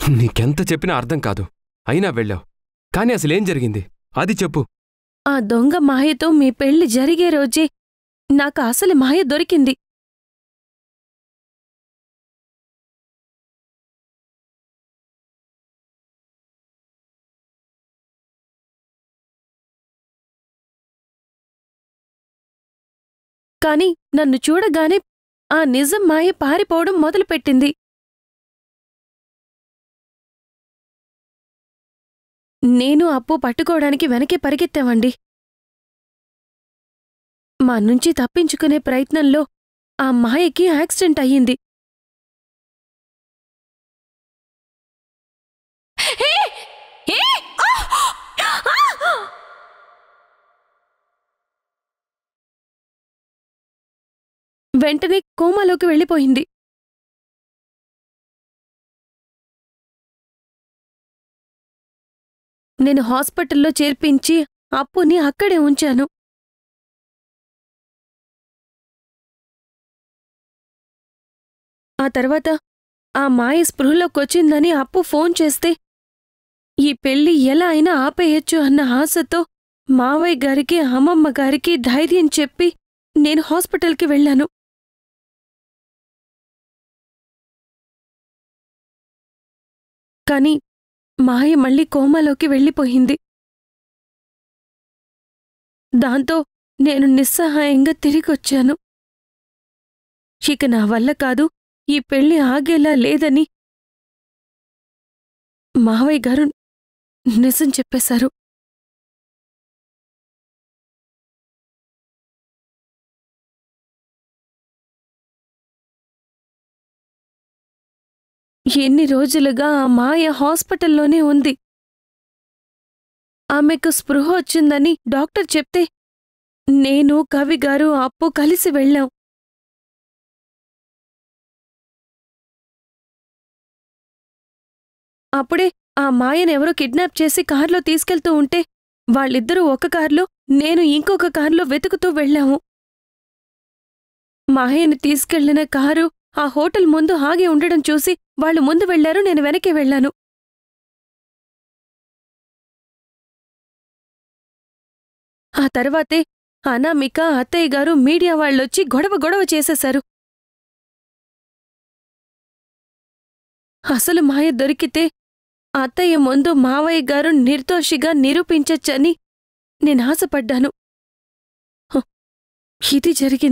నీకెంత చెప్పినా అర్థం కాదు అయినా వెళ్ళావు కానీ అసలేం జరిగింది అది చెప్పు ఆ దొంగ మాయతో మీ పెళ్లి జరిగే రోజే నాకు అసలు మాయ దొరికింది కాని నన్ను చూడగానే ఆ నిజం మాయ పారిపోవడం మొదలుపెట్టింది నేను అప్పు పట్టుకోవడానికి వెనకే పరిగెత్తామండి మా నుంచి తప్పించుకునే ప్రయత్నంలో ఆ మాయకి యాక్సిడెంట్ అయ్యింది వెంటనే కోమాలోకి వెళ్ళిపోయింది నేను హాస్పిటల్లో చేర్పించి అప్పుని అక్కడే ఉంచాను ఆ తర్వాత ఆ మాయ స్పృహలోకొచ్చిందని అప్పు ఫోన్ చేస్తే ఈ పెళ్లి ఎలా అయినా ఆపేయొచ్చు అన్న ఆశతో మావయ్య గారికి అమ్మమ్మ గారికి ధైర్యం చెప్పి నేను హాస్పిటల్కి వెళ్ళాను కాని మాయ మళ్ళీ కోమాలోకి వెళ్ళిపోయింది దాంతో నేను నిస్సహాయంగా తిరిగొచ్చాను ఇక నా వల్ల కాదు ఈ పెళ్లి ఆగేలా లేదని మావయ్య గారు నిజం చెప్పేశారు ఎన్ని రోజులుగా ఆ మాయ హాస్పిటల్లోనే ఉంది ఆమెకు స్పృహ వచ్చిందని డాక్టర్ చెప్తే నేను కవిగారు అప్పు కలిసి వెళ్ళాం అప్పుడే ఆ మాయనెవరో కిడ్నాప్ చేసి కారులో తీసుకెళ్తూ ఉంటే వాళ్ళిద్దరూ ఒక కారులో నేను ఇంకొక కారులో వెతుకుతూ వెళ్ళాము మాయని తీసుకెళ్లిన కారు ఆ హోటల్ ముందు ఆగి ఉండడం చూసి వాళ్ళు ముందు వెళ్లారు నేను వెనక్కి వెళ్ళాను ఆ తర్వాతే అనామిక అత్తయ్య గారు మీడియా వాళ్ళొచ్చి గొడవ గొడవ చేసేశారు అసలు మాయ దొరికితే అత్తయ్య ముందు మావయ్య గారు నిర్దోషిగా నిరూపించచ్చని నేను ఆశపడ్డాను హ, ఇది జరిగింది